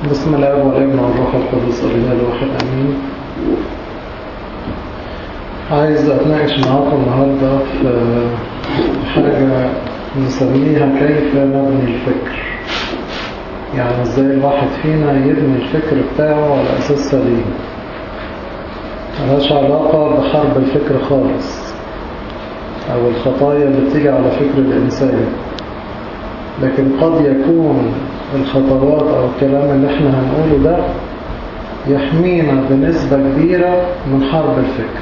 بسم الله والابن والروح القدس الاله الواحد امين عايز اتناقش معاكم النهارده في حاجه نسميها كيف نبني الفكر يعني ازاي الواحد فينا يبني الفكر بتاعه على اساس سليم ملهاش علاقه بحرب الفكر خالص او الخطايا اللي بتيجي على فكر الانسان لكن قد يكون الخطوات أو الكلام اللي احنا هنقوله ده يحمينا بنسبة كبيرة من حرب الفكر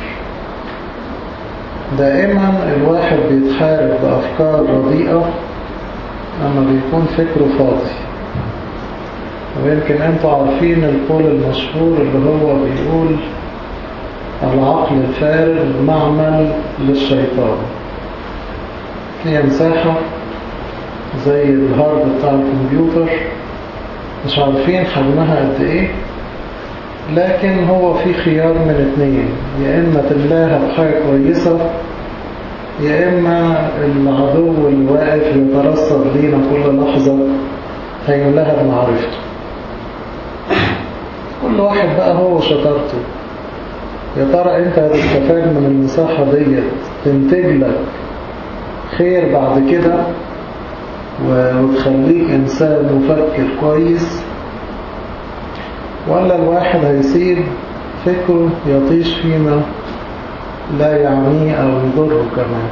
دائما الواحد بيتحارب بأفكار رديئة لما بيكون فكره فاضي ويمكن انتوا عارفين القول المشهور اللي هو بيقول العقل الفارغ معمل للشيطان هي مساحة زي الهارد بتاع الكمبيوتر مش عارفين حجمها قد ايه لكن هو في خيار من اتنين يا اما تملاها بحاجة كويسة يا اما العدو اللي واقف يترصد لينا كل لحظة هيملاها بمعرفته كل واحد بقى هو شطارته يا ترى انت هتستفاد من المساحة ديت تنتج لك خير بعد كده وتخليك إنسان مفكر كويس ولا الواحد هيسيب فكره يطيش فيما لا يعنيه أو يضره كمان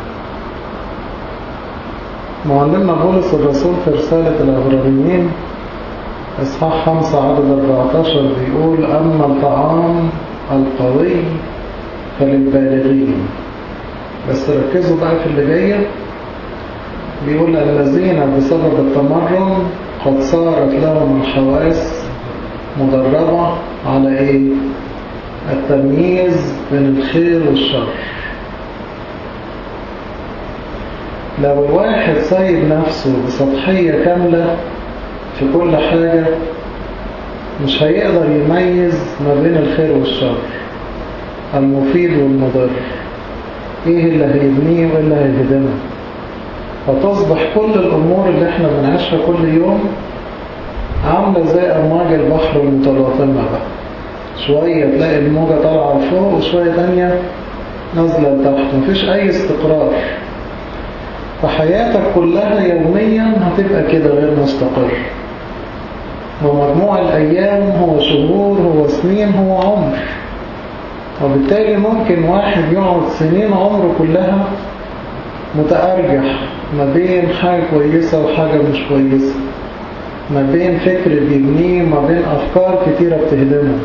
معلمنا بولس الرسول في رسالة العبرانيين إصحاح 5 عدد 14 بيقول أما الطعام القوي فللبالغين بس ركزوا بقى في اللي جايه بيقول الذين بسبب التمرن قد صارت لهم الحواس مدربة على ايه التمييز بين الخير والشر لو الواحد سايب نفسه بسطحية كاملة في كل حاجة مش هيقدر يميز ما بين الخير والشر المفيد والمضر ايه اللي هيبنيه وايه اللي هيهدمه فتصبح كل الأمور اللي احنا بنعيشها كل يوم عاملة زي أمواج البحر المتلاطمة بقى شوية تلاقي الموجة طالعة لفوق وشوية تانية نازلة لتحت مفيش أي استقرار فحياتك كلها يوميا هتبقى كده غير مستقر ومجموع الأيام هو شهور هو سنين هو عمر وبالتالي ممكن واحد يقعد سنين عمره كلها متأرجح ما بين حاجة كويسة وحاجة مش كويسة ما بين فكر بيبنيه وما بين أفكار كتيرة بتهدمه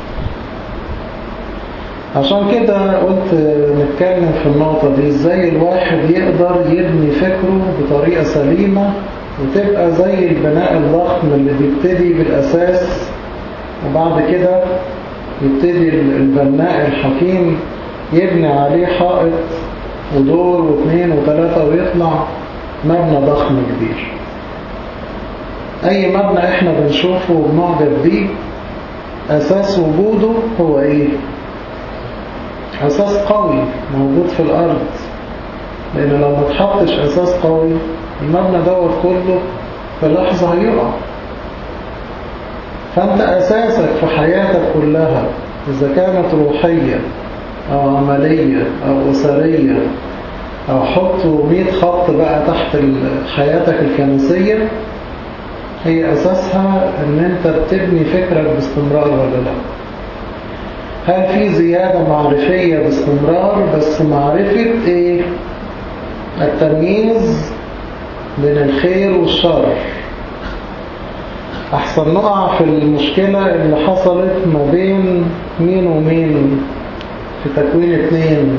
عشان كده قلت نتكلم في النقطة دي ازاي الواحد يقدر يبني فكره بطريقة سليمة وتبقى زي البناء الضخم اللي بيبتدي بالأساس وبعد كده يبتدي البناء الحكيم يبني عليه حائط ودور واثنين وثلاثة ويطلع مبنى ضخم كبير أي مبنى إحنا بنشوفه وبنعجب بيه أساس وجوده هو إيه؟ أساس قوي موجود في الأرض لأن لو ما تحطش أساس قوي المبنى دوت كله في لحظة هيقع فأنت أساسك في حياتك كلها إذا كانت روحية أو عملية أو أسرية أو حطوا 100 خط بقى تحت حياتك الكنسية هي أساسها أن أنت بتبني فكرك باستمرار ولا لا هل في زيادة معرفية باستمرار بس معرفة إيه التمييز بين الخير والشر أحسن نقع في المشكلة اللي حصلت ما بين مين ومين في تكوين اثنين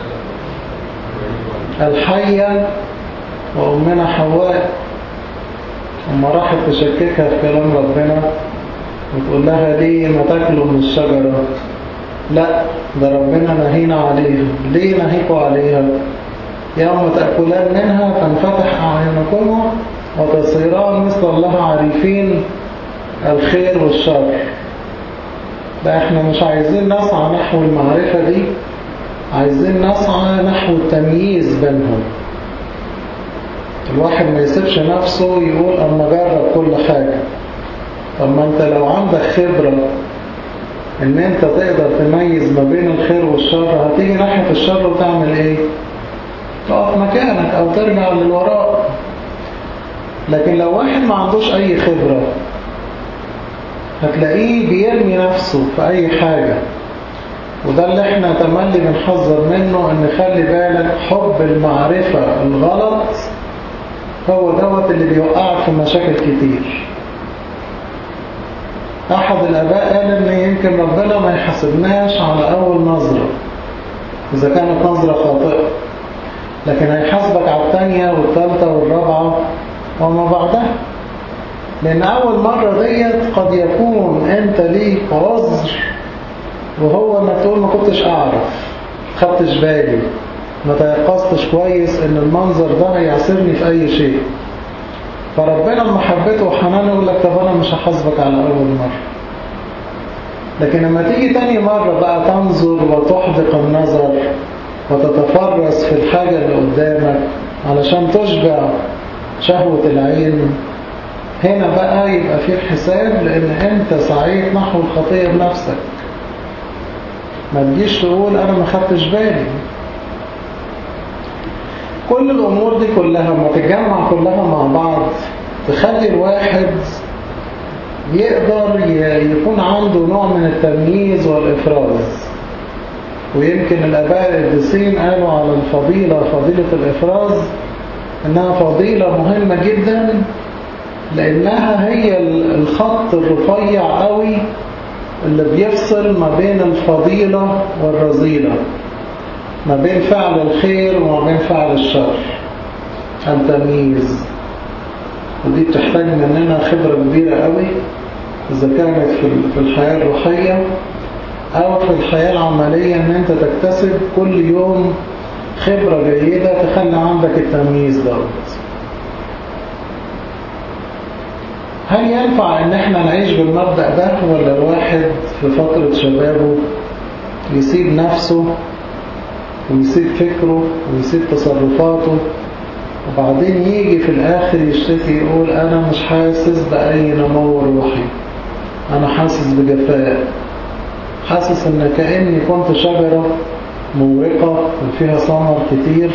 الحية وأمنا حواء أما راحت تشككها في كلام ربنا وتقول لها ليه ما تاكلوا من الشجرة لا ده ربنا نهينا عليها ليه نهيكوا عليها يوم تأكلان منها تنفتح أعينكما وتصيران مثل الله عارفين الخير والشر ده احنا مش عايزين نسعى نحو المعرفة دي عايزين نسعى نحو التمييز بينهم الواحد ما يسيبش نفسه يقول أما جرب كل حاجة طب ما انت لو عندك خبرة ان انت تقدر تميز ما بين الخير والشر هتيجي ناحية الشر وتعمل ايه تقف مكانك او ترجع للوراء لكن لو واحد ما عندوش اي خبرة هتلاقيه بيرمي نفسه في اي حاجة وده اللي احنا تملي بنحذر منه ان خلي بالك حب المعرفة الغلط هو دوت اللي بيوقعك في مشاكل كتير احد الاباء قال ان يمكن ربنا ما يحاسبناش على اول نظرة اذا كانت نظرة خاطئة لكن هيحاسبك على الثانية والثالثة والرابعة وما بعدها لان اول مرة ديت قد يكون انت ليك عذر وهو انك تقول ما كنتش اعرف خدتش بالي ما تيقظتش كويس ان المنظر ده هيعصرني في اي شيء فربنا بمحبته وحنانه يقول لك طب انا مش هحاسبك على اول مرة لكن لما تيجي تاني مرة بقى تنظر وتحدق النظر وتتفرس في الحاجة اللي قدامك علشان تشبع شهوة العين هنا بقى يبقى في الحساب لان انت سعيت نحو الخطية بنفسك ما تجيش تقول انا ما خدتش بالي كل الامور دي كلها ما تتجمع كلها مع بعض تخلي الواحد يقدر يكون عنده نوع من التمييز والإفراز ويمكن الآباء القديسين قالوا على الفضيلة فضيلة الإفراز إنها فضيلة مهمة جدا لأنها هي الخط الرفيع قوي اللي بيفصل ما بين الفضيلة والرذيلة ما بين فعل الخير وما بين فعل الشر التمييز ودي بتحتاج مننا خبرة كبيرة قوي إذا كانت في الحياة الروحية أو في الحياة العملية إن أنت تكتسب كل يوم خبرة جيدة تخلي عندك التمييز دوت هل ينفع إن احنا نعيش بالمبدأ ده ولا الواحد في فترة شبابه يسيب نفسه ويسيب فكره ويسيب تصرفاته وبعدين يجي في الآخر يشتكي يقول أنا مش حاسس بأي نمو روحي أنا حاسس بجفاء حاسس إن كأني كنت شجرة مورقة وفيها ثمر كتير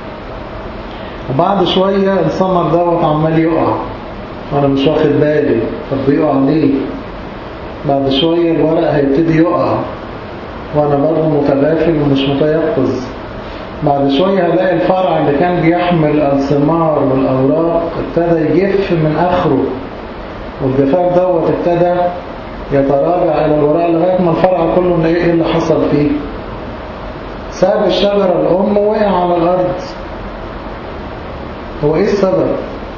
وبعد شوية الثمر دوت عمال يقع وأنا مش واخد بالي طب بيقع ليه بعد شوية الورق هيبتدي يقع وأنا برضه متغافل ومش متيقظ بعد شوية هلاقي الفرع اللي كان بيحمل الثمار والأوراق ابتدى يجف من آخره والجفاف دوت ابتدى يتراجع إلى الوراء لغاية ما الفرع كله نلاقيه إيه اللي حصل فيه ساب الشجرة الأم وقع على الأرض هو إيه السبب؟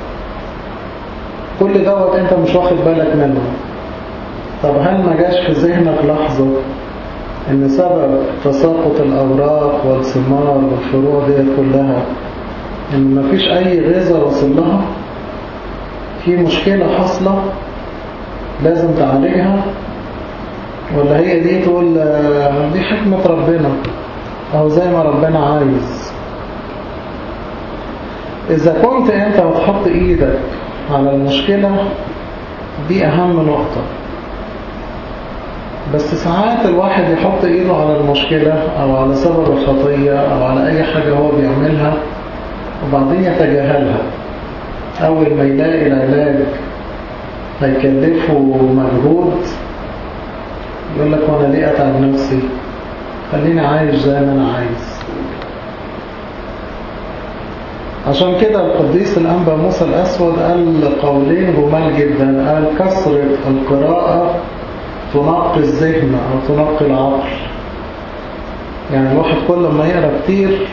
كل دوت أنت مش واخد بالك منه طب هل ما جاش في ذهنك لحظة ان سبب تساقط الاوراق والثمار والفروع دي كلها ان مفيش اي غذاء وصل لها في مشكلة حاصلة لازم تعالجها ولا هي دي تقول دي حكمة ربنا او زي ما ربنا عايز اذا كنت انت بتحط ايدك على المشكلة دي اهم نقطة بس ساعات الواحد يحط ايده على المشكلة او على سبب الخطية او على اي حاجة هو بيعملها وبعدين يتجاهلها اول ما يلاقي العلاج هيكلفه مجهود يقول لك وانا ليه اتعب نفسي خليني عايش زي ما انا عايز عشان كده القديس الأنبا موسى الأسود قال قولين جمال جدا قال كثرة القراءة تنقي الذهن أو تنقي العقل يعني الواحد كل ما يقرأ كتير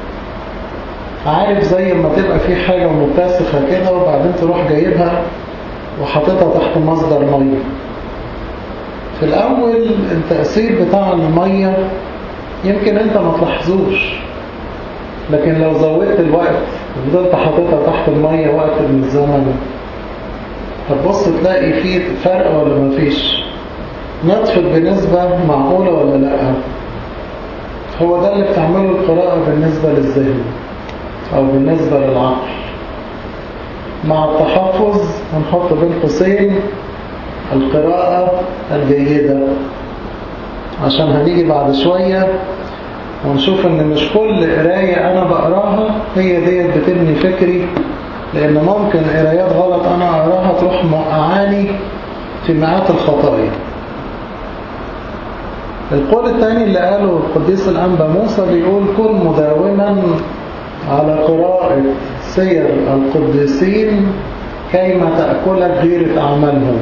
عارف زي ما تبقى في حاجة متسخة كده وبعدين تروح جايبها وحاططها تحت مصدر مية في الأول التأثير بتاع المية يمكن أنت ما تلاحظوش لكن لو زودت الوقت وفضلت حاططها تحت المية وقت من الزمن هتبص تلاقي فيه فرق ولا مفيش نطفت بنسبة معقولة ولا لا هو ده اللي بتعمله القراءة بالنسبة للذهن أو بالنسبة للعقل مع التحفظ هنحط بين قوسين القراءة الجيدة عشان هنيجي بعد شوية ونشوف ان مش كل قراية انا بقراها هي ديت بتبني فكري لان ممكن قرايات غلط انا اقراها تروح موقعاني في مئات الخطايا القول الثاني اللي قاله القديس الأنبا موسى بيقول كن مداوما على قراءة سير القديسين كيما تأكلك غيرة أعمالهم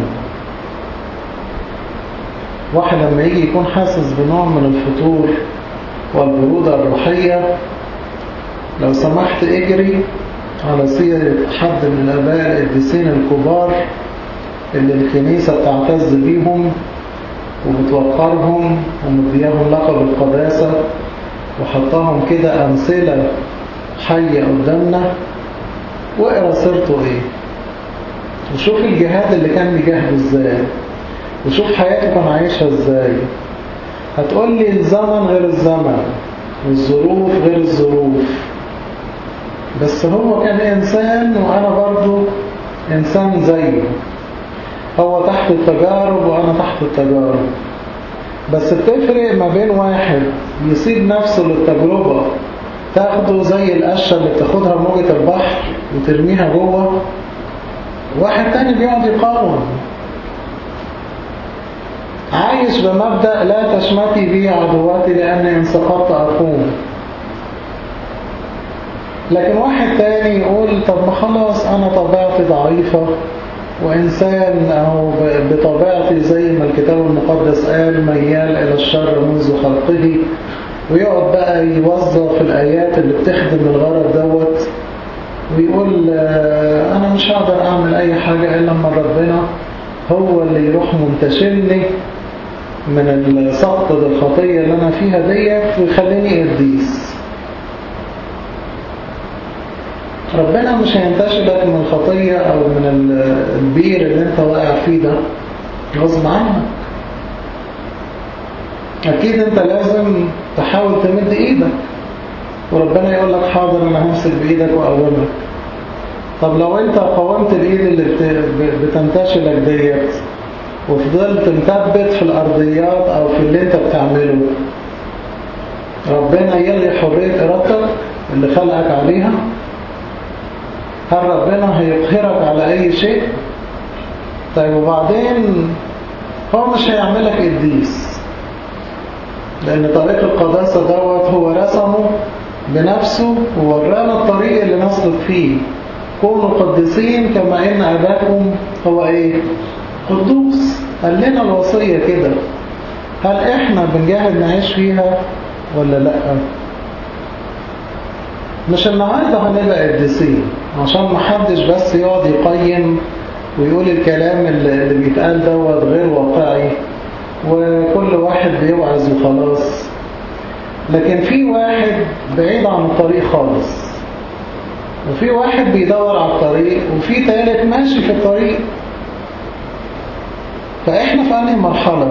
واحد لما يجي يكون حاسس بنوع من الفتور والبرودة الروحية لو سمحت اجري على سيرة حد من الآباء القديسين الكبار اللي الكنيسة بتعتز بيهم وبتوقرهم ومديهم لقب القداسة وحطاهم كده أمثلة حية قدامنا واقرا سيرته ايه وشوف الجهاد اللي كان بيجاهده ازاي وشوف حياته كان عايشها ازاي هتقول لي الزمن غير الزمن والظروف غير الظروف بس هو كان إنسان وأنا برضو إنسان زيه هو تحت التجارب وأنا تحت التجارب بس بتفرق ما بين واحد يسيب نفسه للتجربة تاخده زي القشة اللي بتاخدها موجة البحر وترميها جوه واحد تاني بيقعد يقاوم عايش بمبدأ لا تشمتي بي عدواتي لأني إن سقطت أقوم لكن واحد تاني يقول طب ما خلاص أنا طبيعتي ضعيفة وإنسان أو بطبيعتي زي ما الكتاب المقدس قال ميال إلى الشر منذ خلقه ويقعد بقى يوظف الآيات اللي بتخدم الغرض دوت ويقول أنا مش هقدر أعمل أي حاجة إلا لما ربنا هو اللي يروح منتشلني من السقط الخطية اللي أنا فيها ديت ويخليني قديس ربنا مش هينتشلك من الخطية أو من البير اللي انت واقع فيه ده غصب عنك أكيد انت لازم تحاول تمد إيدك وربنا يقول لك حاضر أنا همسك بإيدك وأقومك طب لو انت قاومت الإيد اللي بتنتشلك ديت وفضلت مثبت في الأرضيات أو في اللي انت بتعمله ربنا يلغي حرية إرادتك اللي خلقك عليها هل ربنا هيقهرك على أي شيء طيب وبعدين هو مش هيعملك قديس لأن طريق القداسة دوت هو رسمه بنفسه وورانا الطريق اللي نسلك فيه كونوا قديسين كما إن أباكم هو إيه قدوس قال لنا الوصية كده هل إحنا بنجاهد نعيش فيها ولا لأ مش النهاردة هنبقى قديسين عشان محدش بس يقعد يقيم ويقول الكلام اللي بيتقال دوت غير واقعي وكل واحد بيوعظ وخلاص لكن في واحد بعيد عن الطريق خالص وفي واحد بيدور على الطريق وفي تالت ماشي في الطريق فإحنا في أنهي مرحلة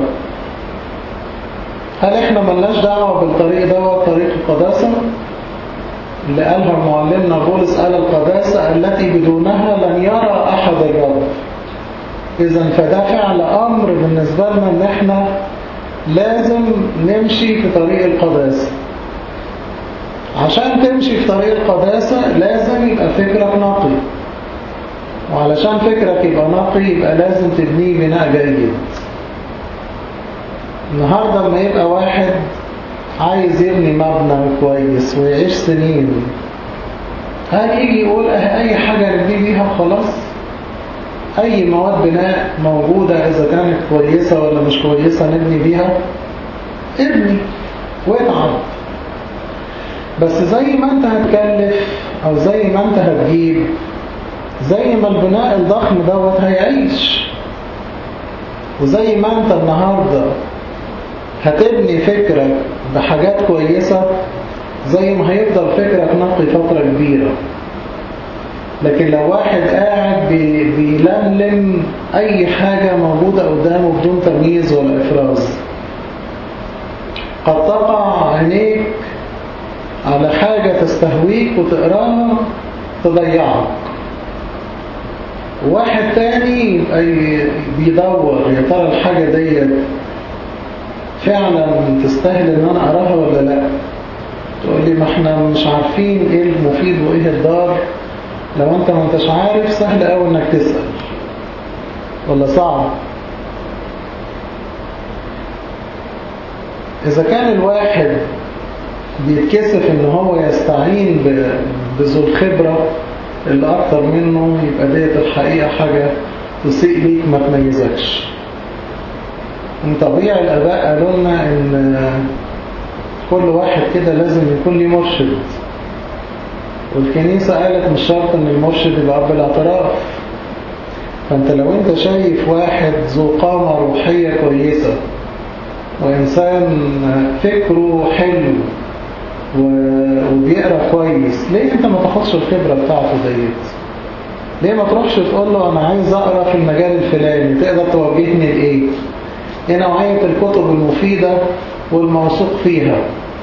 هل إحنا ملناش دعوة بالطريق دوت طريق القداسة اللي قالها معلمنا بولس قال القداسة التي بدونها لن يرى أحد الرب إذا فده فعل أمر بالنسبة لنا إن إحنا لازم نمشي في طريق القداسة عشان تمشي في طريق القداسة لازم يبقى فكرك نقي وعلشان فكرك يبقى نقي يبقى لازم تبنيه بناء جيد النهاردة لما يبقى واحد عايز يبني مبنى كويس ويعيش سنين هل يجي يقول أي حاجة نبني بيها وخلاص أي مواد بناء موجودة إذا كانت كويسة ولا مش كويسة نبني بيها ابني واتعب بس زي ما انت هتكلف أو زي ما انت هتجيب زي ما البناء الضخم دوت هيعيش وزي ما انت النهاردة هتبني فكرك بحاجات كويسة زي ما هيفضل فكرك نقي فترة كبيرة لكن لو واحد قاعد بيلملم أي حاجة موجودة قدامه بدون تمييز ولا إفراز قد تقع عينيك على حاجة تستهويك وتقراها تضيعك واحد تاني يبقى بيدور يا ترى الحاجة ديت فعلا تستاهل ان انا اراها ولا لا تقول لي ما احنا مش عارفين ايه المفيد وايه الضار لو انت ما انتش عارف سهل قوي انك تسأل ولا صعب اذا كان الواحد بيتكسف ان هو يستعين بذو الخبرة اللي اكتر منه يبقى ديت الحقيقة حاجة تسيء ليك ما تميزكش من طبيعي الاباء قالوا لنا ان كل واحد كده لازم يكون ليه مرشد والكنيسة قالت مش شرط ان المرشد يبقى اب الاعتراف فانت لو انت شايف واحد ذو قامة روحية كويسة وإنسان فكره حلو وبيقرأ كويس ليه انت ما تاخدش الخبرة بتاعته ديت ليه ما تروحش تقول له انا عايز اقرأ في المجال الفلاني تقدر توجهني لايه ايه نوعية الكتب المفيدة والموثوق فيها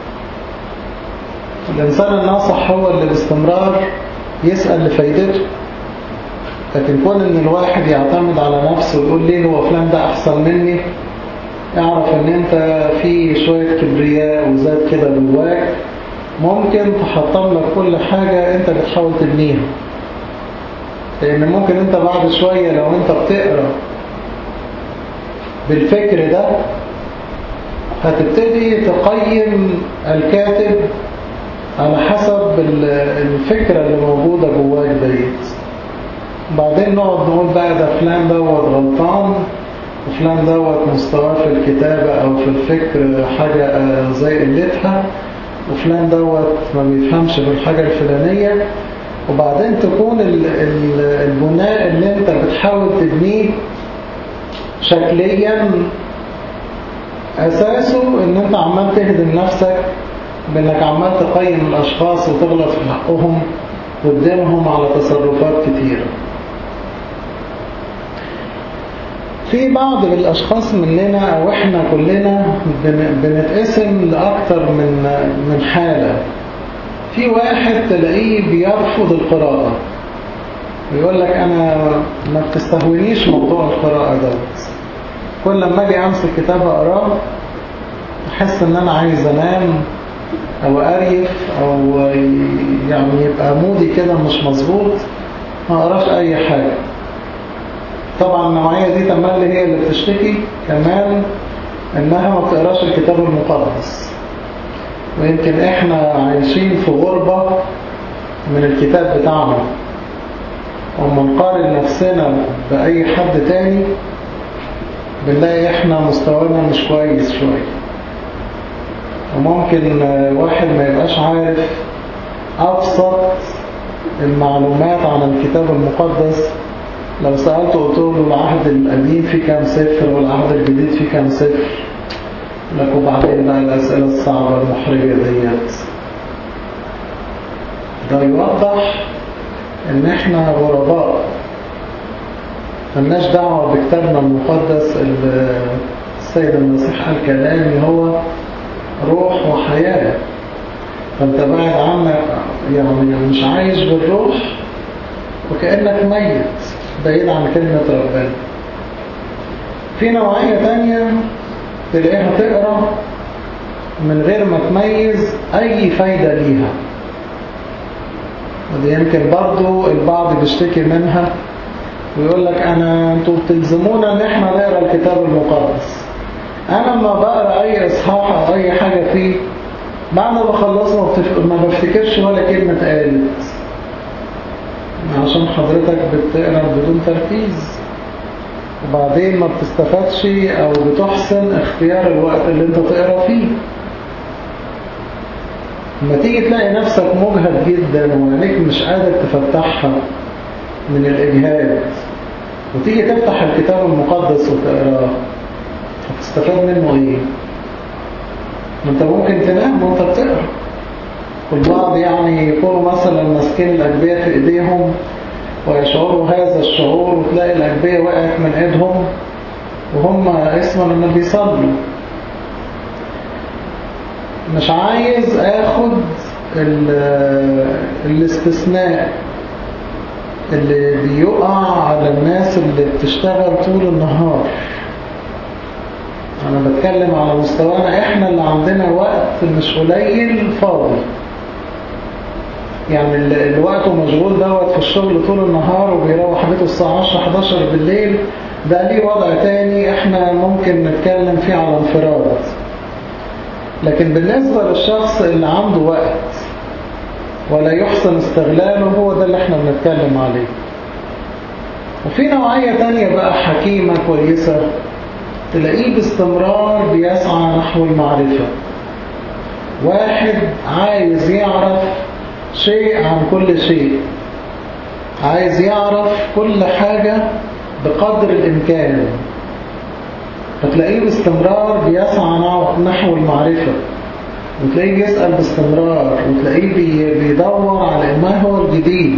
الإنسان الناصح هو اللي باستمرار يسأل لفايدته لكن كون ان الواحد يعتمد على نفسه ويقول ليه هو فلان ده احسن مني اعرف ان انت في شوية كبرياء وذات كده جواك ممكن تحطم لك كل حاجة انت بتحاول تبنيها لان ممكن انت بعد شوية لو انت بتقرأ بالفكر ده هتبتدي تقيم الكاتب على حسب الفكرة اللي موجودة جواك ديت بعدين نقعد نقول بقى ده فلان دوت غلطان وفلان دوت مستواه في الكتابة أو في الفكر حاجة زي قلتها وفلان دوت ما بيفهمش في الحاجة الفلانية وبعدين تكون البناء اللي انت بتحاول تبنيه شكليا أساسه ان انت عمال تهدم نفسك بانك عمال تقيم الأشخاص وتغلط في حقهم وتدينهم على تصرفات كتيرة في بعض الأشخاص مننا أو إحنا كلنا بنتقسم لأكتر من من حالة في واحد تلاقيه بيرفض القراءة ويقول لك أنا ما بتستهونيش موضوع القراءة دوت كل لما أجي أمسك كتاب أقراه أحس إن أنا عايز أنام أو أريف أو يعني يبقى مودي كده مش مظبوط ما أقراش أي حاجة طبعا النوعية دي تملي هي اللي بتشتكي كمان انها ما بتقراش الكتاب المقدس ويمكن احنا عايشين في غربة من الكتاب بتاعنا وما نقارن نفسنا بأي حد تاني بنلاقي احنا مستوانا مش كويس شوية وممكن واحد ما يبقاش عارف أبسط المعلومات عن الكتاب المقدس لو سألته قلت له العهد القديم فيه كام سفر والعهد الجديد فيه كام سفر لك وبعدين بقى الأسئلة الصعبة المحرجة ديت ده يوضح ان احنا غرباء ملناش دعوة بكتابنا المقدس السيد المسيح قال كلامي هو روح وحياة فانت بعد عنك يعني مش عايش بالروح وكأنك ميت بعيد عن كلمة ربنا في نوعية تانية تلاقيها تقرأ من غير ما تميز أي فايدة ليها ودي يمكن برضو البعض بيشتكي منها ويقول لك أنا أنتوا بتلزمونا إن إحنا نقرأ الكتاب المقدس أنا لما بقرأ أي إصحاح أو أي حاجة فيه بعد ما بخلصه ما بفتكرش ولا كلمة قالت عشان حضرتك بتقرأ بدون تركيز وبعدين ما بتستفادش او بتحسن اختيار الوقت اللي انت تقرأ فيه لما تيجي تلاقي نفسك مجهد جدا وعينيك مش قادر تفتحها من الإجهاد وتيجي تفتح الكتاب المقدس وتقراه هتستفاد منه ايه؟ ما انت ممكن تنام وانت بتقرأ والبعض يعني يكونوا مثلا ماسكين الأجبية في إيديهم ويشعروا هذا الشعور وتلاقي الأجبية وقعت من إيدهم وهم اسما إنه بيصلوا مش عايز آخد الاستثناء اللي بيقع على الناس اللي بتشتغل طول النهار أنا بتكلم على مستوانا إحنا اللي عندنا وقت مش قليل فاضي يعني الوقت مشغول دوت في الشغل طول النهار وبيروح بيته الساعة 10 11 بالليل ده ليه وضع تاني احنا ممكن نتكلم فيه على انفراد لكن بالنسبة للشخص اللي عنده وقت ولا يحسن استغلاله هو ده اللي احنا بنتكلم عليه وفي نوعية تانية بقى حكيمة كويسة تلاقيه باستمرار بيسعى نحو المعرفة واحد عايز يعرف شيء عن كل شيء عايز يعرف كل حاجة بقدر الإمكان فتلاقيه باستمرار بيسعى نحو المعرفة وتلاقيه بيسأل باستمرار وتلاقيه بيدور على ما هو الجديد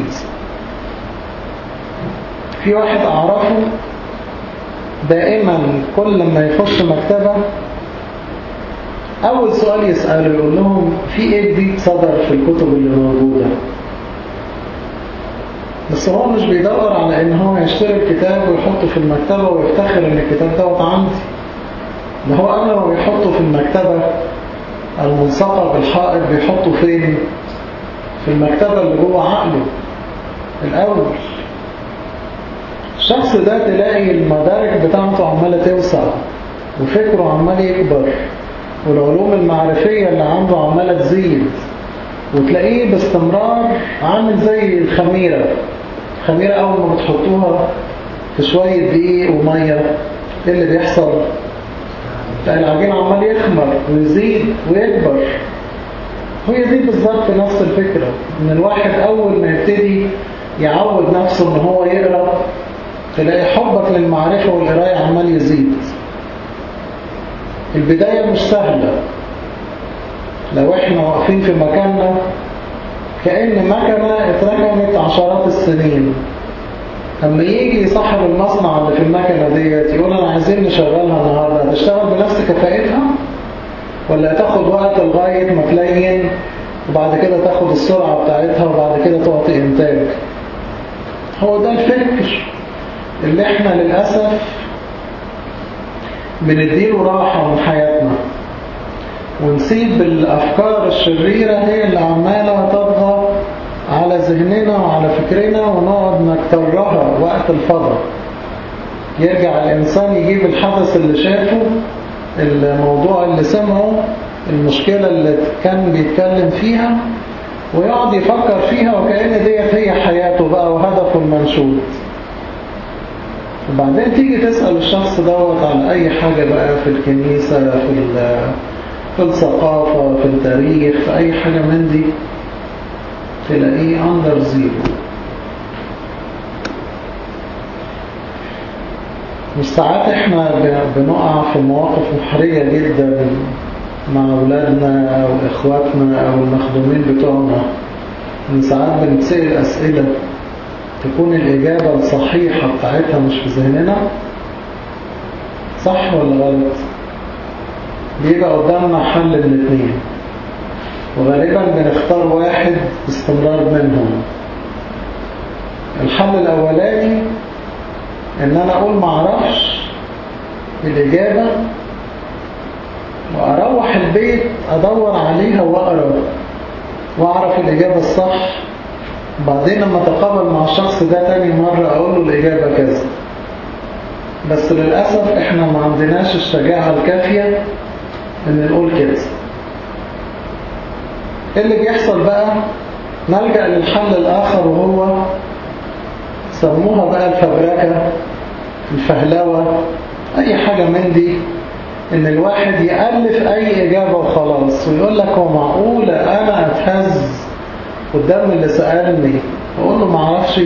في واحد أعرفه دائما كل ما يخش مكتبة أول سؤال يسأله يقول لهم في إيه جديد صدر في الكتب اللي موجودة بس هو مش بيدور على إن هو يشتري الكتاب ويحطه في المكتبة ويفتخر إن الكتاب دوت عندي ده هو قبل ما بيحطه في المكتبة الملصقة بالحائط بيحطه فين؟ في المكتبة اللي جوه عقله الأول الشخص ده تلاقي المدارك بتاعته عمالة توسع وفكره عمال يكبر والعلوم المعرفية اللي عنده عمالة تزيد وتلاقيه باستمرار عامل زي الخميرة الخميرة أول ما بتحطوها في شوية دقيق ومية ايه اللي بيحصل؟ تلاقي العجين عمال يخمر ويزيد ويكبر هي دي بالظبط نفس الفكرة ان الواحد أول ما يبتدي يعود نفسه ان هو يقرأ تلاقي حبك للمعرفة والقراية عمال يزيد البداية مش سهلة لو احنا واقفين في مكاننا كأن مكنة اتركنت عشرات السنين لما يجي صاحب المصنع اللي في المكنة ديت يقول انا عايزين نشغلها النهاردة هتشتغل بنفس كفاءتها ولا هتاخد وقت لغاية ما تلين وبعد كده تاخد السرعة بتاعتها وبعد كده تعطي انتاج هو ده الفكر اللي احنا للأسف بنديله راحة من حياتنا ونسيب الأفكار الشريرة هي اللي عمالة تضغط على ذهننا وعلى فكرنا ونقعد نكررها وقت الفضل يرجع الإنسان يجيب الحدث اللي شافه الموضوع اللي سمعه المشكلة اللي كان بيتكلم فيها ويقعد يفكر فيها وكأن ديت هي حياته بقى وهدفه المنشود وبعدين تيجي تسأل الشخص دوت عن أي حاجة بقى في الكنيسة في في الثقافة في التاريخ في أي حاجة من دي تلاقيه أندر زيرو مش ساعات احنا بنقع في مواقف محرجة جدا مع أولادنا أو إخواتنا أو المخدومين بتوعنا من ساعات بنتسأل أسئلة تكون الإجابة الصحيحة بتاعتها مش في ذهننا صح ولا غلط بيبقى قدامنا حل من الاثنين وغالبا بنختار واحد باستمرار منهم الحل الأولاني ان انا اقول معرفش الإجابة وأروح البيت أدور عليها وأقرأ وأعرف الإجابة الصح بعدين لما أتقابل مع الشخص ده تاني مرة أقول له الإجابة كذا بس للأسف إحنا ما عندناش الشجاعة الكافية إن نقول كده اللي بيحصل بقى نلجأ للحل الآخر وهو سموها بقى الفبركة الفهلوة أي حاجة من دي إن الواحد يألف أي إجابة وخلاص ويقول لك هو معقولة أنا أتهز قدام اللي سألني أقول له معرفش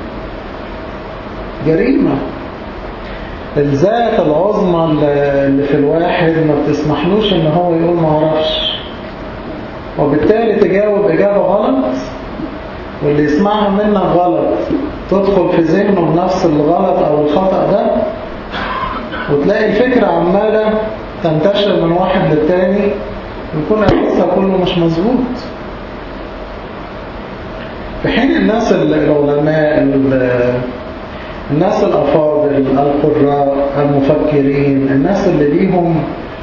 جريمة الذات العظمى اللي في الواحد ما بتسمحلوش ان هو يقول معرفش وبالتالي تجاوب إجابة غلط واللي يسمعها منك غلط تدخل في ذهنه بنفس الغلط أو الخطأ ده وتلاقي الفكرة عمالة تنتشر من واحد للتاني ويكون أساسها كله مش مظبوط في حين الناس العلماء الناس الأفاضل القراء المفكرين الناس اللي ليهم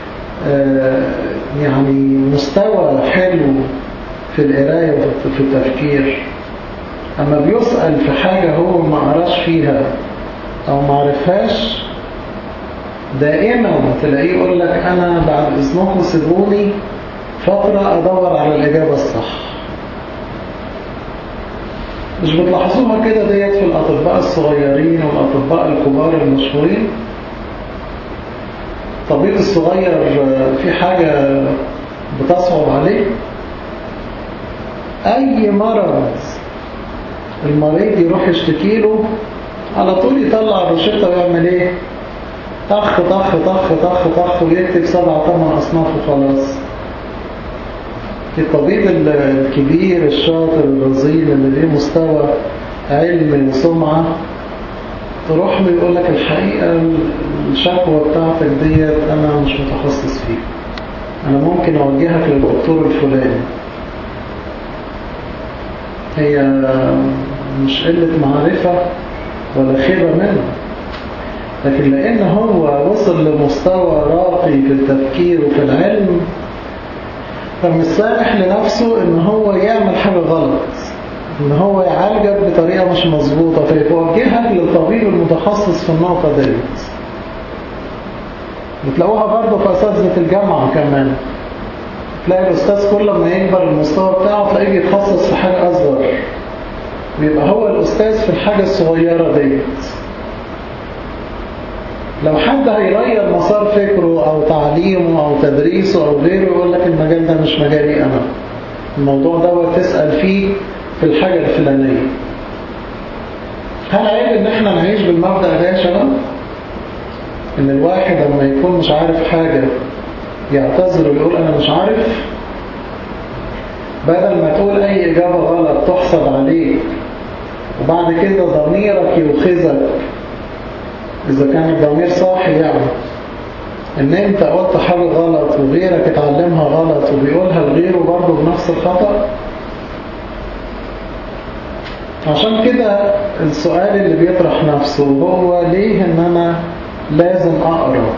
يعني مستوى حلو في القراية وفي التفكير أما بيسأل في حاجة هو ما قراش فيها أو ما عرفهاش دائما تلاقيه يقول لك أنا بعد إذنكم سيبوني فترة أدور على الإجابة الصح مش بتلاحظوها كده ديت في الأطباء الصغيرين والأطباء الكبار المشهورين الطبيب الصغير في حاجة بتصعب عليه أي مرض المريض يروح يشتكي له على طول يطلع الروشتة ويعمل ايه طخ طخ طخ طخ طخ ويكتب سبع ثمان أصناف وخلاص الطبيب الكبير الشاطر الرزين اللي ليه مستوى علمي وسمعة تروح له يقول لك الحقيقة الشكوى بتاعتك ديت أنا مش متخصص فيها أنا ممكن أوجهك للدكتور الفلاني هي مش قلة معرفة ولا خيبة منه لكن لأن هو وصل لمستوى راقي في التفكير وفي العلم فمش سامح لنفسه ان هو يعمل حاجة غلط ان هو يعالجك بطريقة مش مظبوطة فيوجهك للطبيب المتخصص في النقطة ديت بتلاقوها برضه في أساتذة الجامعة كمان تلاقي الأستاذ كل ما يكبر المستوى بتاعه تلاقيه بيتخصص في حاجة أصغر ويبقى هو الأستاذ في الحاجة الصغيرة ديت لو حد هيغير مسار فكره أو تعليمه أو تدريسه أو غيره يقول لك المجال ده مش مجالي أنا الموضوع دوت تسأل فيه في الحاجة الفلانية هل عيب ان احنا نعيش بالمبدأ ده يا شباب ان الواحد لما يكون مش عارف حاجة يعتذر ويقول انا مش عارف بدل ما تقول اي اجابة غلط تحسب عليك وبعد كده ضميرك يوخزك اذا كان الضمير صاحي يعني ان انت قلت حاجة غلط وغيرك اتعلمها غلط وبيقولها لغيره برضه بنفس الخطأ عشان كده السؤال اللي بيطرح نفسه هو ليه ان انا لازم اقرأ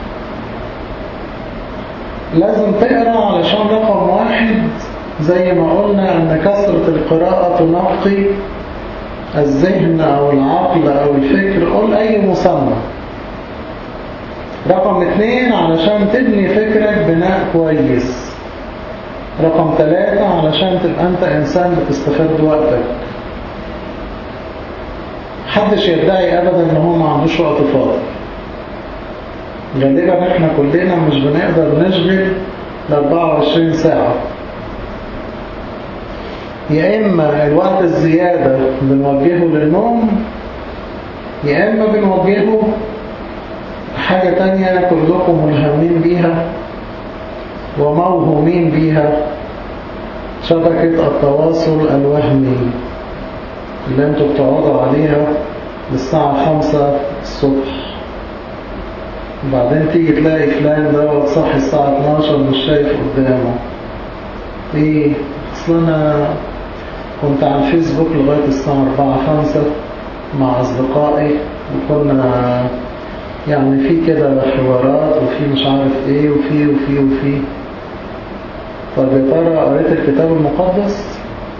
لازم تقرأ علشان رقم واحد زي ما قلنا ان كثرة القراءة تنقي الذهن او العقل او الفكر قول اي مسمى رقم اتنين علشان تبني فكرك بناء كويس رقم ثلاثة علشان تبقى انت انسان بتستفاد وقتك محدش يدعي ابدا ان هو ما عندوش وقت فاضي غالبا احنا كلنا مش بنقدر نشغل ل 24 ساعة يا اما الوقت الزيادة بنوجهه للنوم يا اما بنوجهه حاجة تانية كلكم ملهمين بيها وموهومين بيها شبكة التواصل الوهمي اللي انتوا بتقعدوا عليها للساعة خمسة الصبح وبعدين تيجي تلاقي فلان دوت صاحي الساعة 12 مش شايف قدامه ايه اصل انا كنت على الفيسبوك لغاية الساعة 4 5 مع اصدقائي وكنا يعني في كده حوارات وفي مش عارف ايه وفي وفي وفي طب يا ترى قريت الكتاب المقدس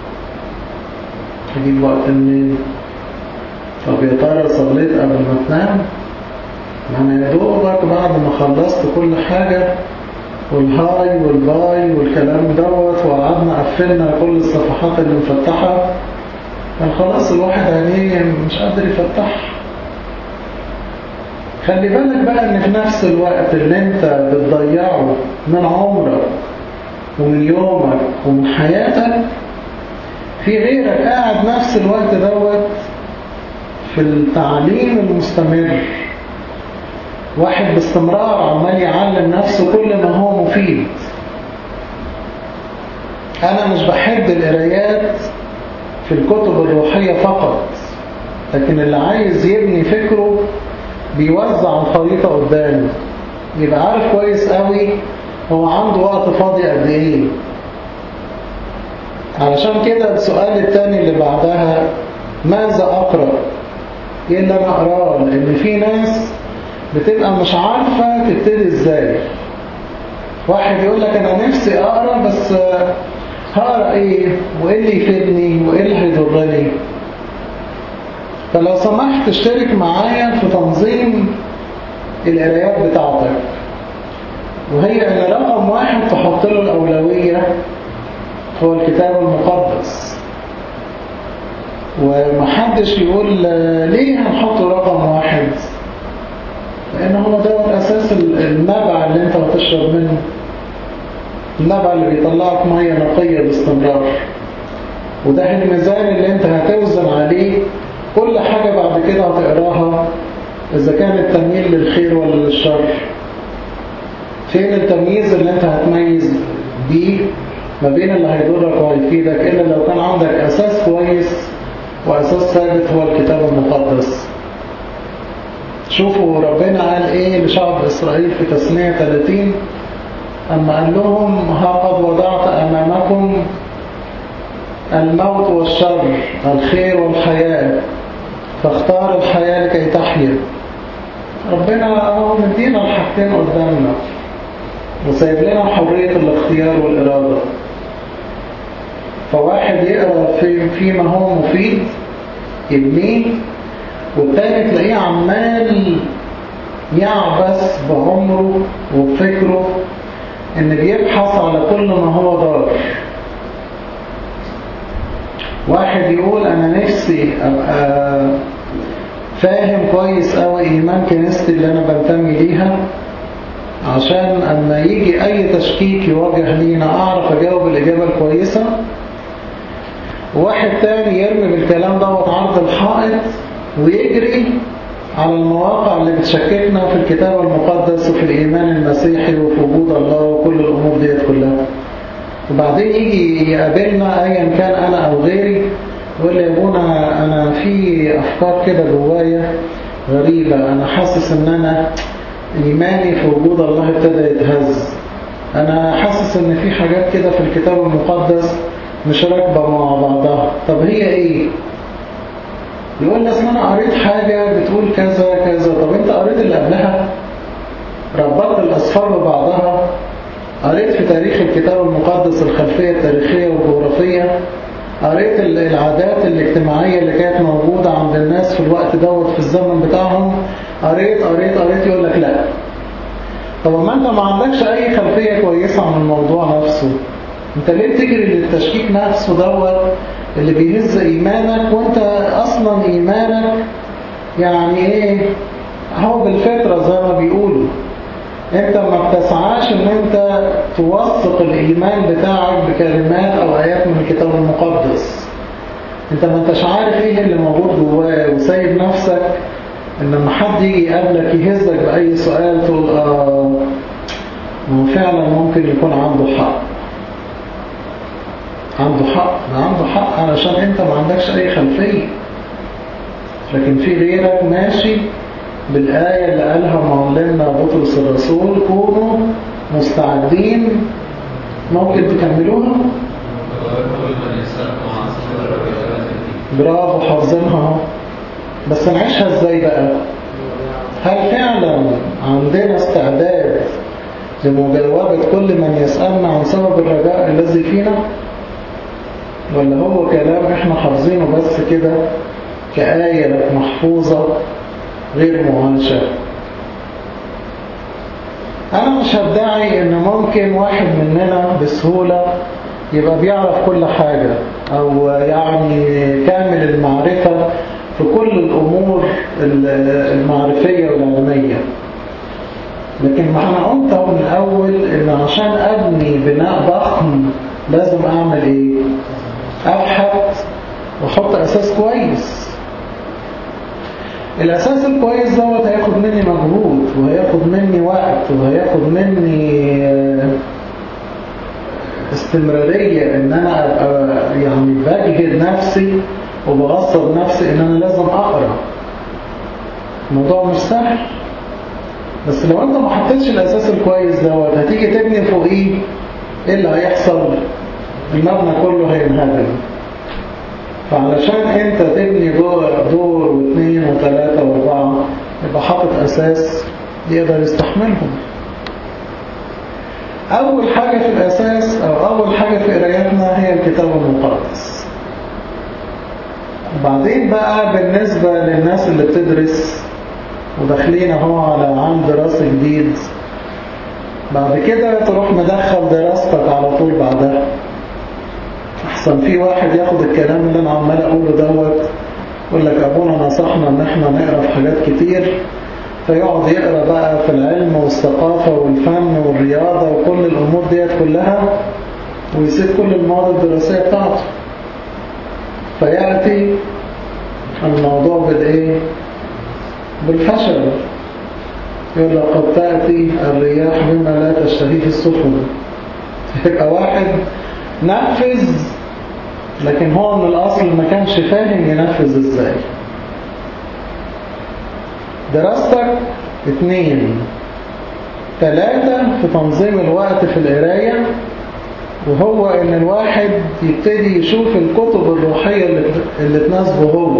تجيب وقت منين طب يا ترى صليت قبل ما تنام يعني يا دوبك بعد ما خلصت كل حاجة والهاي والباي والكلام دوت وقعدنا قفلنا كل الصفحات اللي مفتحة كان خلاص الواحد عينيه مش قادر يفتحها خلي بالك بقى ان في نفس الوقت اللي انت بتضيعه من عمرك ومن يومك ومن حياتك في غيرك قاعد نفس الوقت دوت في التعليم المستمر واحد باستمرار عمال يعلم نفسه كل ما هو مفيد أنا مش بحب القرايات في الكتب الروحية فقط لكن اللي عايز يبني فكره بيوزع الخريطة قدامه يبقى عارف كويس قوي هو عنده وقت فاضي قد ايه علشان كده السؤال الثاني اللي بعدها ماذا أقرأ ايه اللي انا اقراه لان في ناس بتبقى مش عارفة تبتدي ازاي واحد يقول لك انا نفسي اقرا بس هقرا ايه وايه اللي يفيدني وايه اللي هيضرني فلو سمحت اشترك معايا في تنظيم القرايات بتاعتك وهي ان رقم واحد تحط له الاولويه هو الكتاب المقدس ومحدش يقول ليه هنحطه رقم واحد لان هو ده اساس النبع اللي انت هتشرب منه النبع اللي بيطلعك ميه نقيه باستمرار وده الميزان اللي انت هتوزن عليه كل حاجة بعد كده هتقراها اذا كان التمييل للخير ولا للشر فين التمييز اللي انت هتميز بيه ما بين اللي هيضرك وهيفيدك الا لو كان عندك اساس كويس وأساس ثابت هو الكتاب المقدس شوفوا ربنا قال إيه لشعب إسرائيل في تسمية 30 أما قال لهم ها قد وضعت أمامكم الموت والشر الخير والحياة فاختار الحياة لكي تحيا ربنا هو مدينا الحاجتين قدامنا وسايب لنا حرية الاختيار والإرادة فواحد يقرأ في فيما هو مفيد يبنيه والتاني تلاقيه عمال يعبس بعمره وبفكره ان بيبحث على كل ما هو ضار واحد يقول انا نفسي ابقى فاهم كويس قوي ايمان كنيستي اللي انا بنتمي ليها عشان اما يجي اي تشكيك يواجه لينا اعرف اجاوب الاجابة الكويسة واحد تاني يرمي بالكلام دوت عرض الحائط ويجري على المواقع اللي بتشككنا في الكتاب المقدس وفي الإيمان المسيحي وفي وجود الله وكل الأمور ديت كلها وبعدين يجي يقابلنا أيا كان أنا أو غيري يقول لي يا ابونا أنا في أفكار كده جوايا غريبة أنا حاسس إن أنا إيماني في وجود الله ابتدى يتهز أنا حاسس إن في حاجات كده في الكتاب المقدس مش راكبة مع بعضها طب هي ايه يقول لي اصل انا قريت حاجة بتقول كذا كذا طب انت قريت اللي قبلها ربطت الاصفار ببعضها قريت في تاريخ الكتاب المقدس الخلفية التاريخية والجغرافية قريت العادات الاجتماعية اللي كانت موجودة عند الناس في الوقت دوت في الزمن بتاعهم قريت قريت قريت يقول لك لا طب ما انت ما عندكش اي خلفية كويسة عن الموضوع نفسه انت ليه بتجري للتشكيك نفسه دوت اللي بيهز ايمانك وانت اصلا ايمانك يعني ايه هو بالفطرة زي ما بيقولوا انت ما بتسعاش ان انت توثق الايمان بتاعك بكلمات او ايات من الكتاب المقدس انت ما انتش عارف ايه اللي موجود جواه وسايب نفسك ان لما حد يجي يقابلك يهزك باي سؤال تقول اه وفعلا ممكن يكون عنده حق عنده حق ده عنده حق علشان انت ما عندكش اي خلفية لكن في غيرك ماشي بالآية اللي قالها معلمنا بطرس الرسول كونوا مستعدين ممكن تكملوها برافو حافظينها بس نعيشها ازاي بقى هل فعلا عندنا استعداد لمجاوبة كل من يسألنا عن سبب الرجاء الذي فينا ولا هو كلام احنا حافظينه بس كده كآية محفوظة غير معاشة أنا مش هدعي إن ممكن واحد مننا بسهولة يبقى بيعرف كل حاجة أو يعني كامل المعرفة في كل الأمور المعرفية والعلمية لكن ما أنا قلت من الأول إن عشان أبني بناء ضخم لازم أعمل إيه؟ أبحث وأحط أساس كويس الأساس الكويس دوت هياخد مني مجهود وهياخد مني وقت وهياخد مني استمرارية ان انا ابقى يعني بجهد نفسي وبغصب نفسي ان انا لازم اقرأ الموضوع مش سهل بس لو انت ما حطيتش الاساس الكويس دوت هتيجي تبني فوقيه ايه اللي هيحصل المبنى كله هينهدم فعلشان انت تبني دور, دور واثنين وثلاثة واربعة يبقى حاطط اساس يقدر يستحملهم اول حاجة في الاساس او اول حاجة في قرايتنا هي الكتاب المقدس وبعدين بقى بالنسبة للناس اللي بتدرس وداخلين اهو على عام دراسي جديد بعد كده تروح مدخل دراستك على طول بعدها احسن في واحد ياخد الكلام اللي انا عمال اقوله دوت يقول لك ابونا نصحنا ان احنا نقرا في حاجات كتير فيقعد يقرا بقى في العلم والثقافة والفن والرياضة وكل الامور ديت كلها ويسيب كل المواد الدراسية بتاعته فيأتي الموضوع بالايه بالفشل يقول لك قد تأتي الرياح بما لا تشتهيه السفن يبقى واحد نفذ لكن هو من الأصل ما كانش فاهم ينفذ ازاي دراستك اثنين ثلاثة في تنظيم الوقت في القراية وهو ان الواحد يبتدي يشوف الكتب الروحية اللي, اللي تناسبه هو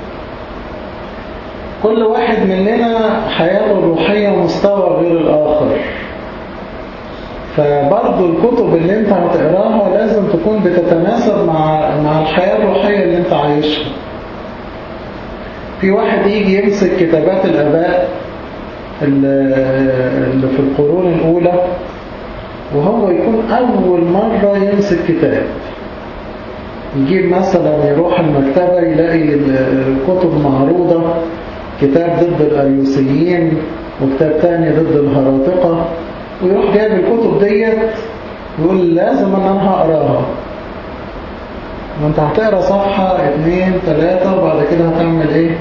كل واحد مننا حياته الروحية مستوى غير الآخر فبرضو الكتب اللي انت هتقراها لازم تكون بتتناسب مع مع الحياة الروحية اللي انت عايشها في واحد يجي يمسك كتابات الآباء اللي في القرون الأولى وهو يكون أول مرة يمسك كتاب يجيب مثلا يروح المكتبة يلاقي الكتب معروضة كتاب ضد الأريوسيين وكتاب تاني ضد الهراطقة ويروح جايب الكتب ديت ويقول لازم ان انا هقراها وانت هتقرا صفحة اتنين تلاتة وبعد كده هتعمل ايه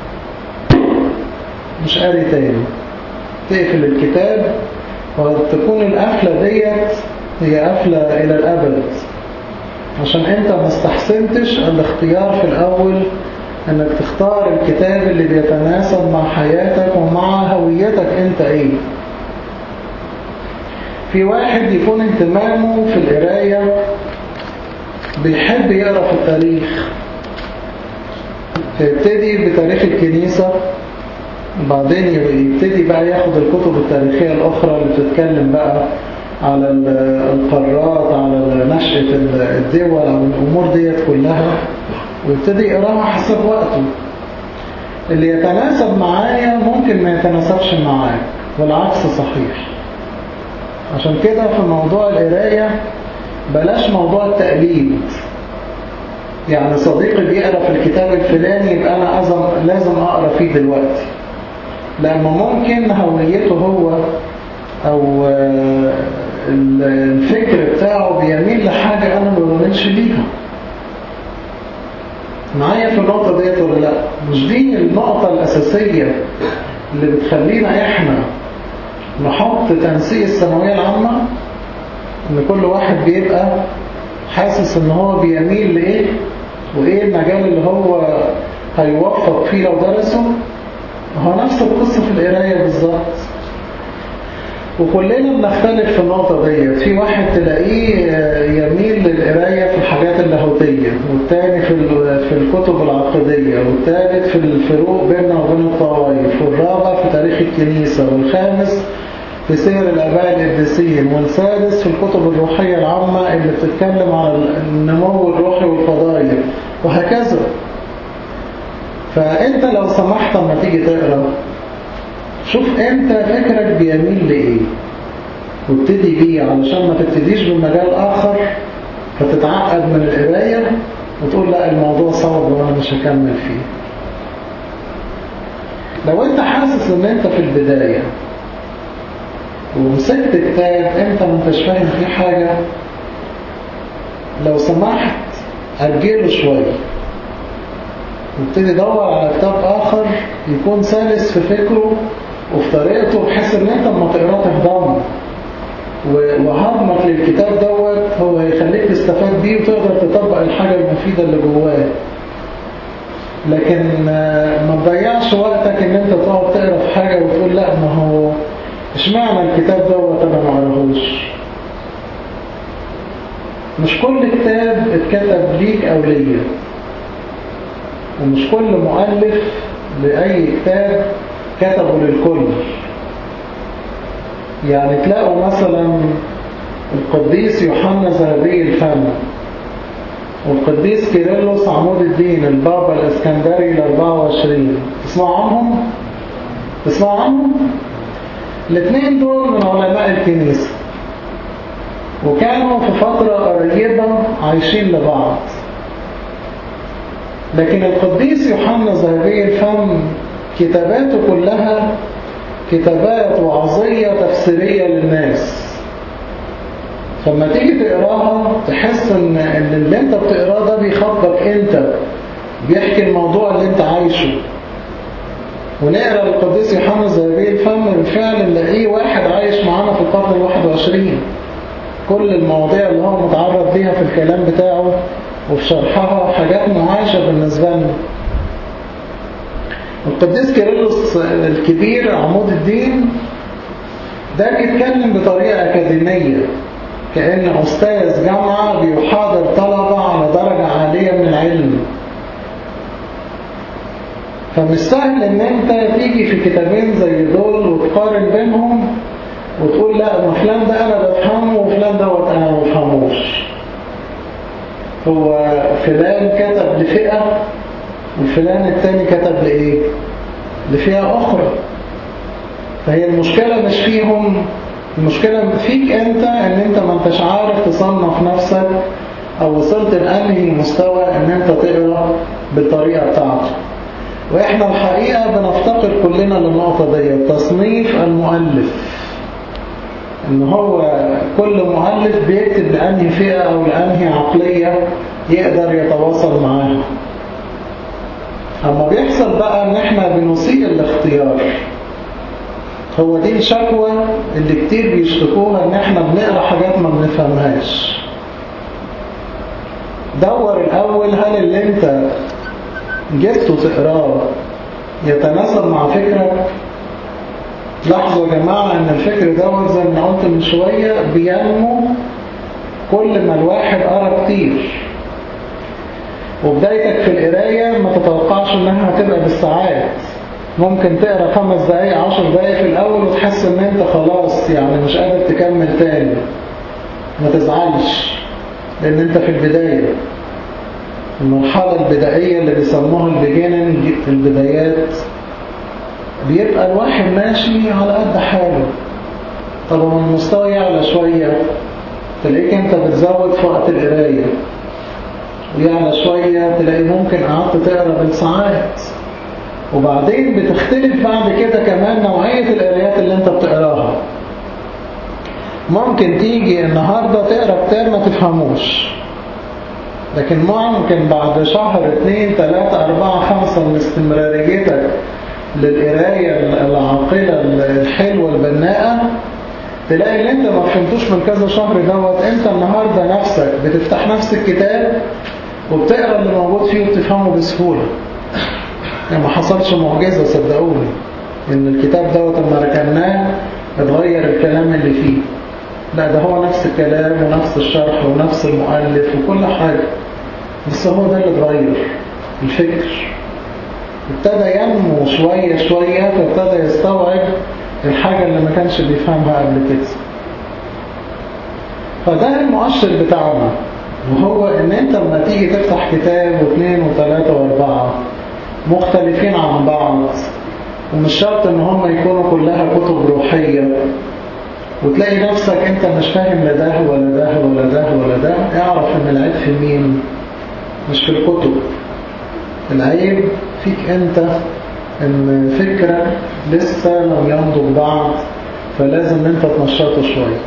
مش قاري تاني تقفل الكتاب وتكون القفلة ديت هي قفلة الى الابد عشان انت ما استحسنتش الاختيار في الاول انك تختار الكتاب اللي بيتناسب مع حياتك ومع هويتك انت ايه في واحد يكون اهتمامه في القراية بيحب يقرأ في التاريخ فيبتدي بتاريخ الكنيسة وبعدين يبتدي بقى ياخد الكتب التاريخية الأخرى اللي بتتكلم بقى على القارات على نشأة الدول على الأمور ديت كلها ويبتدي يقراها حسب وقته اللي يتناسب معايا ممكن ما يتناسبش معاك والعكس صحيح عشان كده في موضوع القراية بلاش موضوع التقليد يعني صديقي بيقرأ في الكتاب الفلاني يبقى أنا لازم أقرأ فيه دلوقتي لأنه ممكن هويته هو أو الفكر بتاعه بيميل لحاجة أنا ما بؤمنش بيها معايا في النقطة ديت ولا لا مش دي النقطة الأساسية اللي بتخلينا إحنا نحط تنسيق الثانوية العامة ان كل واحد بيبقى حاسس ان هو بيميل لايه وايه المجال اللي هو هيوفق فيه لو درسه هو نفس القصة في القراية بالظبط وكلنا بنختلف في النقطة ديت في واحد تلاقيه يميل للقراية في الحاجات اللاهوتية والتاني في في الكتب العقدية والتالت في الفروق بيننا وبين الطوائف والرابع في تاريخ الكنيسة والخامس في سير الآباء القديسين والسادس في الكتب الروحية العامة اللي بتتكلم على النمو الروحي والفضائل وهكذا فأنت لو سمحت لما تيجي تقرأ شوف أنت فكرك بيميل لإيه وابتدي بيه علشان ما تبتديش بمجال آخر فتتعقد من القراية وتقول لا الموضوع صعب وأنا مش هكمل فيه لو أنت حاسس أن أنت في البداية ومسكت كتاب انت ما انتش فاهم فيه حاجة لو سمحت أجله شوية وابتدي دور على كتاب آخر يكون سلس في فكره وفي طريقته بحيث ان انت لما تقراه تهضمه وهضمك للكتاب دوت هو هيخليك تستفاد بيه وتقدر تطبق الحاجة المفيدة اللي جواه لكن ما تضيعش وقتك ان انت تقعد تقرا في حاجة وتقول لا ما هو اشمعنى الكتاب دوت انا ما قراهوش مش كل كتاب اتكتب ليك أو ليا ومش كل مؤلف لأي كتاب كتبه للكل يعني تلاقوا مثلا القديس يوحنا ذهبي الفم والقديس كيرلس عمود الدين البابا الاسكندري ال 24 تسمعوا عنهم؟ تسمعوا عنهم؟ الاثنين دول من علماء الكنيسة وكانوا في فترة قريبة عايشين لبعض لكن القديس يوحنا ذهبي الفم كتاباته كلها كتابات وعظية تفسيرية للناس فلما تيجي تقراها تحس ان ان اللي انت بتقراه ده بيخاطبك انت بيحكي الموضوع اللي انت عايشه ونقرا القديس يوحنا ذهبي الفم بالفعل نلاقيه واحد عايش معانا في القرن ال 21 كل المواضيع اللي هو متعرض ليها في الكلام بتاعه وفي شرحها حاجات معايشة بالنسبة لنا القديس كيرلس الكبير عمود الدين ده بيتكلم بطريقة أكاديمية كأن أستاذ جامعة بيحاضر طلبة على درجة عالية من العلم فمش سهل ان انت تيجي في كتابين زي دول وتقارن بينهم وتقول لا ما فلان ده انا بفهمه وفلان دوت انا ما بفهموش هو فلان كتب لفئة وفلان التاني كتب لإيه لفئة أخرى فهي المشكلة مش فيهم المشكلة فيك أنت أن أنت ما أنتش عارف تصنف نفسك أو وصلت لأنهي مستوى أن أنت تقرأ بالطريقة بتاعته وإحنا الحقيقة بنفتقر كلنا للنقطة دي تصنيف المؤلف ان هو كل مؤلف بيكتب لأنهي فئة أو لأنهي عقلية يقدر يتواصل معاها أما بيحصل بقى ان احنا بنسيء الاختيار هو دي الشكوى اللي كتير بيشتكوها ان احنا بنقرأ حاجات ما بنفهمهاش دور الأول هل اللي انت جبته تقراه يتناسب مع فكرك لاحظوا يا جماعة ان الفكر دوت زي ما قلت من شوية بينمو كل ما الواحد قرا كتير وبدايتك في القراية ما تتوقعش انها هتبقى بالساعات ممكن تقرا خمس دقايق عشر دقايق في الاول وتحس ان انت خلاص يعني مش قادر تكمل تاني ما تزعلش لان انت في البداية المرحلة البدائية اللي بيسموها البيجيننج البدايات بيبقى الواحد ماشي على قد حاله طب لما المستوى يعلى شوية تلاقيك انت بتزود في وقت القراية ويعلى شوية تلاقي ممكن قعدت تقرا بالساعات وبعدين بتختلف بعد كده كمان نوعية القرايات اللي انت بتقراها ممكن تيجي النهاردة تقرا كتاب ما تفهموش لكن ممكن بعد شهر اتنين تلاتة اربعة خمسة من استمراريتك للقراية العاقلة الحلوة البناءة تلاقي اللي انت ما فهمتوش من كذا شهر دوت انت النهاردة نفسك بتفتح نفس الكتاب وبتقرا اللي موجود فيه وبتفهمه بسهولة يعني ما حصلش معجزة صدقوني ان الكتاب دوت لما ركناه اتغير الكلام اللي فيه لا ده هو نفس الكلام ونفس الشرح ونفس المؤلف وكل حاجة بس هو ده اللي اتغير الفكر ابتدى ينمو شوية شوية فابتدى يستوعب الحاجة اللي ما كانش بيفهمها قبل كده فده المؤشر بتاعنا وهو ان انت لما تيجي تفتح كتاب واثنين وثلاثة واربعة مختلفين عن بعض ومش شرط ان هم يكونوا كلها كتب روحية وتلاقي نفسك انت مش فاهم لا ده ولا ده ولا ده ولا ده اعرف ان العيب في مين مش في الكتب العيب فيك انت ان فكرك لسه لم ينضج بعض فلازم انت تنشطه شوية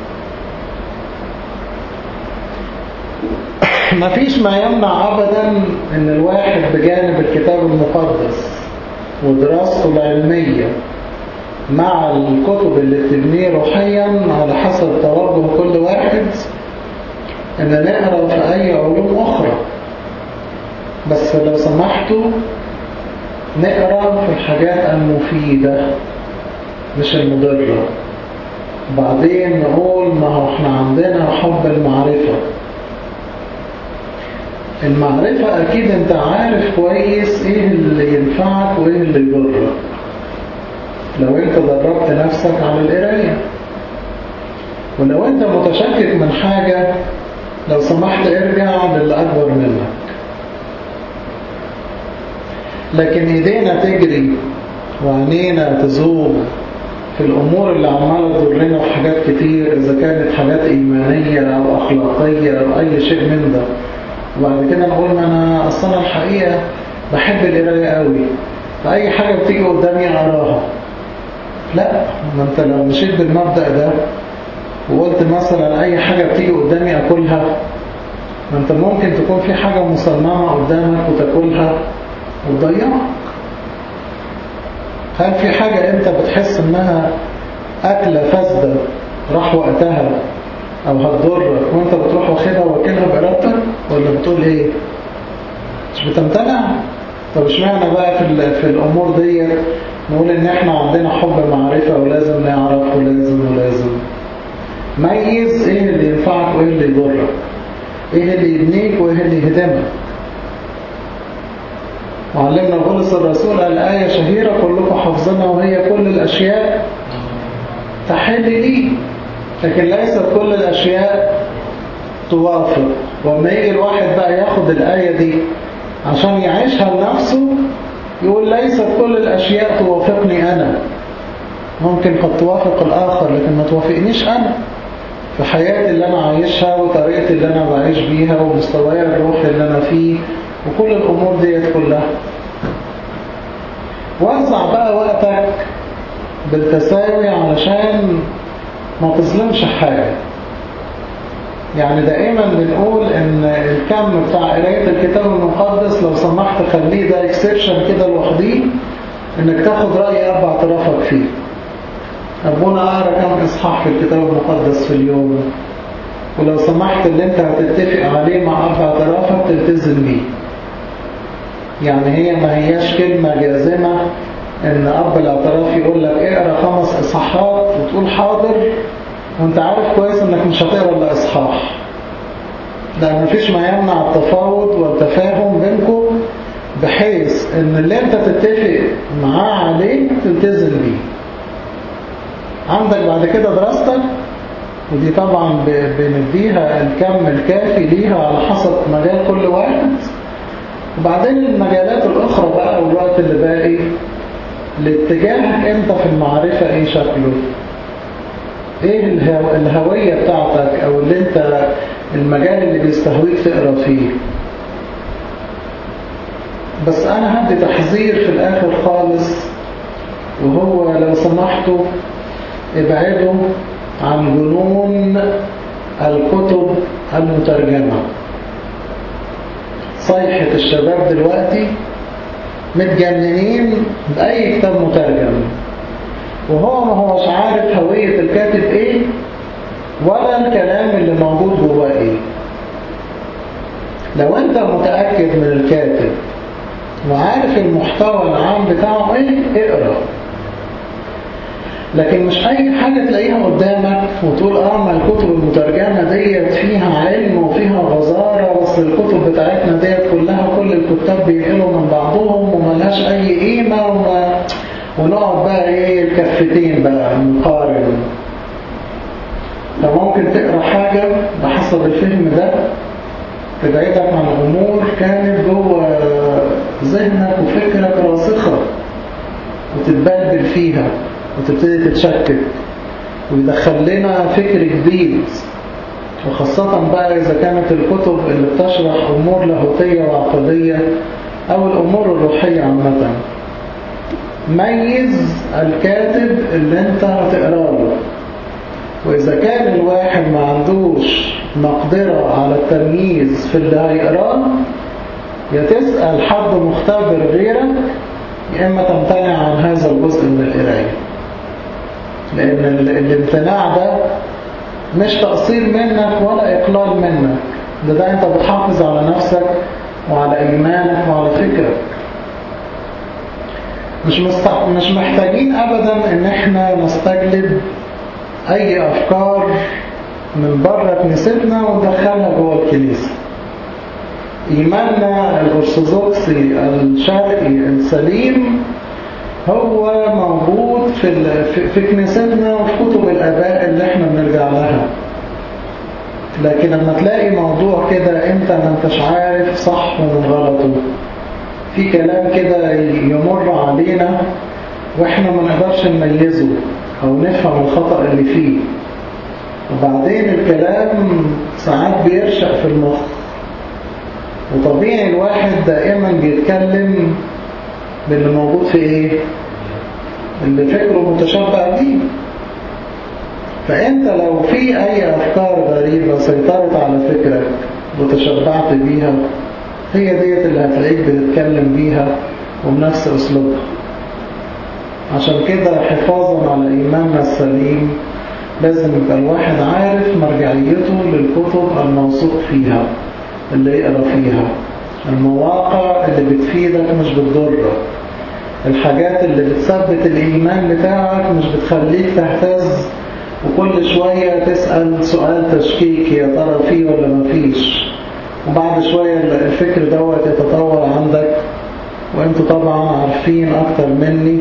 مفيش ما يمنع ابدا ان الواحد بجانب الكتاب المقدس ودراسته العلمية مع الكتب اللي بتبنيه روحيا على حسب توجه كل واحد ان نقرأ في اي علوم اخرى بس لو سمحتوا نقرأ في الحاجات المفيدة مش المضرة بعدين نقول ما هو احنا عندنا حب المعرفة المعرفة أكيد أنت عارف كويس إيه اللي ينفعك وإيه اللي يضرك لو أنت دربت نفسك على القراية ولو أنت متشكك من حاجة لو سمحت ارجع للي أكبر منك لكن إيدينا تجري وعينينا تزوغ في الأمور اللي عمالة تضرنا في حاجات كتير إذا كانت حاجات إيمانية أو أخلاقية أو أي شيء من ده وبعد كده نقول ما أنا أصلا الحقيقة بحب القراية قوي فأي حاجة بتيجي قدامي أقراها لا ما أنت لو مشيت بالمبدأ ده وقلت مثلا أي حاجة بتيجي قدامي أكلها ما أنت ممكن تكون في حاجة مصممة قدامك وتاكلها وتضيعك هل في حاجة أنت بتحس إنها أكلة فاسدة راح وقتها أو هتضرك وأنت بتروح واخدها واكلها بإرادتك ولا بتقول إيه؟ مش بتمتنع؟ طب اشمعنى بقى في, في الأمور دي نقول إن إحنا عندنا حب معرفة ولازم نعرف ولازم ولازم ميز إيه اللي ينفعك وإيه اللي يضرك إيه اللي يبنيك وإيه اللي يهدمك وعلمنا بولس الرسول الآية شهيرة كلكم حافظينها وهي كل الأشياء تحل لي لكن ليست كل الأشياء توافق وما يجي الواحد بقى ياخد الآية دي عشان يعيشها لنفسه يقول ليست كل الأشياء توافقني أنا ممكن قد توافق الآخر لكن ما توافقنيش أنا في حياتي اللي أنا عايشها وطريقتي اللي أنا بعيش بيها ومستواي الروحي اللي أنا فيه وكل الأمور ديت كلها وزع بقى وقتك بالتساوي علشان ما تظلمش حاجة يعني دائما بنقول ان الكم بتاع قراية الكتاب المقدس لو سمحت خليه ده اكسبشن كده لوحديه انك تاخد رأي اب اعترافك فيه ابونا اقرا كم اصحاح في الكتاب المقدس في اليوم ولو سمحت اللي انت هتتفق عليه مع اب اعترافك تلتزم بيه يعني هي ما هياش كلمة جازمة ان اب الاعتراف يقول لك اقرا خمس اصحاحات وتقول حاضر وانت عارف كويس انك مش هتقرا الا اصحاح لان مفيش ما يمنع التفاوض والتفاهم بينكم بحيث ان اللي انت تتفق معاه عليه تلتزم بيه عندك بعد كده دراستك ودي طبعا بنديها الكم الكافي ليها على حسب مجال كل واحد وبعدين المجالات الأخرى بقى والوقت اللي باقي لاتجاهك انت في المعرفة ايه شكله ايه الهو... الهوية بتاعتك او اللي انت المجال اللي بيستهويك تقرأ فيه بس انا هدي تحذير في الاخر خالص وهو لو سمحتوا ابعدوا عن جنون الكتب المترجمة صيحة الشباب دلوقتي متجننين بأي كتاب مترجم وهو ما هوش عارف هوية الكاتب ايه ولا الكلام اللي موجود جواه ايه لو انت متأكد من الكاتب وعارف المحتوى العام بتاعه ايه اقرأ لكن مش اي حاجة تلاقيها قدامك وتقول اه ما الكتب المترجمة ديت فيها علم وفيها غزارة بس الكتب بتاعتنا ديت كلها كل الكتاب بينقلوا من بعضهم وملهاش اي قيمة وما ونقعد بقى ايه الكفتين بقى نقارن فممكن تقرا حاجة بحسب الفهم ده تبعدك عن امور كانت جوه ذهنك وفكرك راسخة وتتبلبل فيها وتبتدي تتشكك ويدخل لنا فكر جديد وخاصة بقى إذا كانت الكتب اللي بتشرح أمور لاهوتية وعقدية أو الأمور الروحية عامة ميز الكاتب اللي انت هتقرأ له وإذا كان الواحد ما عندوش مقدرة على التمييز في اللي هيقراه يا تسأل حد مختبر غيرك يا إما تمتنع عن هذا الجزء من القراية لأن الامتناع ده مش تقصير منك ولا إقلال منك ده ده أنت بتحافظ على نفسك وعلى إيمانك وعلى فكرك مش, مست... مش محتاجين أبدا إن إحنا نستجلب أي أفكار من بره كنيستنا وندخلها جوه الكنيسة إيماننا الأرثوذكسي الشرقي السليم هو موجود في ال... في, في كنيستنا وفي كتب الآباء اللي احنا بنرجع لها لكن لما تلاقي موضوع كده انت ما انتش عارف صح من غلطه في كلام كده يمر علينا واحنا ما نقدرش نميزه او نفهم الخطأ اللي فيه وبعدين الكلام ساعات بيرشق في المخ وطبيعي الواحد دائما بيتكلم باللي موجود في ايه اللي فكره متشبع بيه فانت لو في اي افكار غريبة سيطرت على فكرك وتشبعت بيها هي ديت اللي هتلاقيك بتتكلم بيها وبنفس اسلوبها عشان كده حفاظا على ايماننا السليم لازم يبقى الواحد عارف مرجعيته للكتب الموثوق فيها اللي يقرا فيها المواقع اللي بتفيدك مش بتضرك الحاجات اللي بتثبت الإيمان بتاعك مش بتخليك تهتز وكل شوية تسأل سؤال تشكيكي يا ترى فيه ولا ما فيش وبعد شوية الفكر دوت يتطور عندك وانتوا طبعا عارفين أكتر مني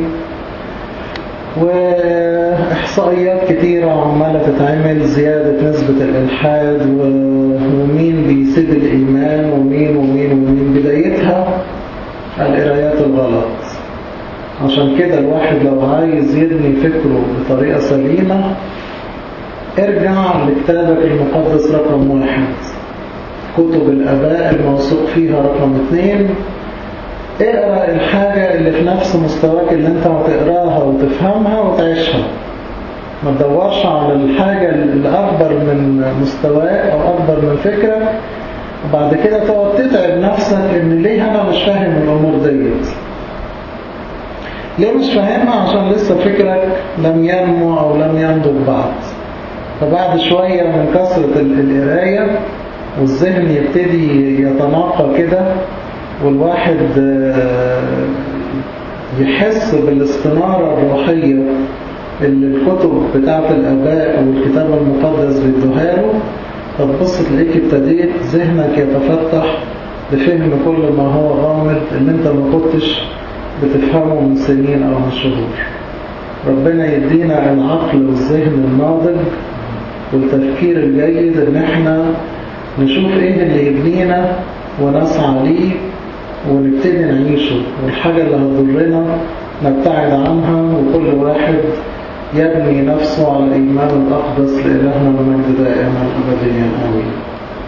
وإحصائيات كتيرة عمالة تتعمل زيادة نسبة الإلحاد ومين بيسيب الإيمان ومين ومين ومين بدايتها القرايات الغلط عشان كده الواحد لو عايز يبني فكره بطريقة سليمة ارجع لكتابك المقدس رقم واحد كتب الآباء الموثوق فيها رقم اثنين اقرأ الحاجة اللي في نفس مستواك اللي انت هتقراها وتفهمها وتعيشها ما تدورش على الحاجة اللي أكبر من مستواك أو أكبر من فكرك وبعد كده تقعد تتعب نفسك إن ليه أنا مش فاهم الأمور ديت ليه مش فاهمها عشان لسه فكرك لم ينمو أو لم ينضج بعد فبعد شوية من كثرة القراية والذهن يبتدي يتناقى كده والواحد يحس بالاستنارة الروحية اللي الكتب بتاعت الآباء والكتاب المقدس بيدوها له فتبص تلاقيك ابتديت ذهنك يتفتح لفهم كل ما هو غامض اللي انت ما كنتش بتفهمه من سنين أو من شهور ربنا يدينا العقل والذهن الناضج والتفكير الجيد ان احنا نشوف ايه اللي يبنينا ونسعى ليه ونبتدي نعيشه والحاجة اللي هتضرنا نبتعد عنها وكل واحد يبني نفسه على الإيمان الأقدس لإلهنا المجد دائما أبديا آمين